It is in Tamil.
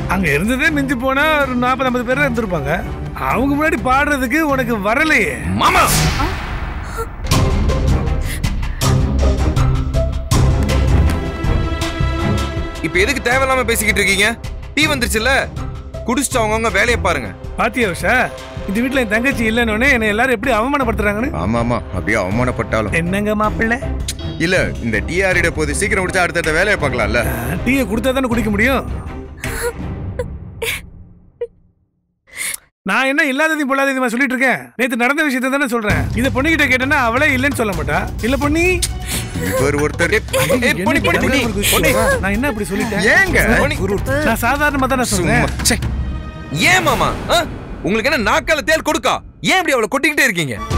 அங்க இருந்ததே மிஞ்சி போனா ஒரு நாற்பது ஐம்பது பேர் இருந்திருப்பாங்க அவங்க முன்னாடி பாடுறதுக்கு உனக்கு வரலையே மாமா இப்ப எதுக்கு தேவையில்லாம பேசிக்கிட்டு இருக்கீங்க டீ வந்துருச்சுல்ல குடிச்சிட்டு அவங்கவுங்க வேலையை பாருங்க பாத்தியா உஷா இந்த வீட்டுல என் தங்கச்சி இல்லைன்னு என்னை எல்லாரும் எப்படி அவமானப்படுத்துறாங்கன்னு ஆமா ஆமா அப்படியே அவமானப்பட்டாலும் என்னங்க மாப்பிள்ளை இல்ல இந்த டிஆரிட போது சீக்கிரம் முடிச்சா அடுத்தடுத்த வேலையை பார்க்கலாம்ல டீயை கொடுத்தா தானே குடிக்க முடியும் நான் என்ன இல்லாததையும் பொல்லாததையுமா சொல்லிட்டு இருக்கேன் நேத்து நடந்த விஷயத்தை தானே சொல்றேன் இதை பொண்ணுகிட்ட கேட்டேன்னா அவளே இல்லைன்னு சொல்ல மாட்டா இல்ல பொண்ணி இவர் ஒருத்தர் ஏய், ஏய், பொன்னி, பொன்னி, பொன்னி, பொன்னி. நான் என்ன அப்படி சொல்லிட்டேன் ஏங்க பொன்னி. நான் சாதாரணமா தானே சொல்றேன் சும்மா, ச்சே. ஏன் மாமா ஆ? உங்களுக்கு என்ன நாக்கால தேல் கொடுக்கா ஏன் இப்படி அவளை கொட்டிக்கிட்டே இருக்கீங்க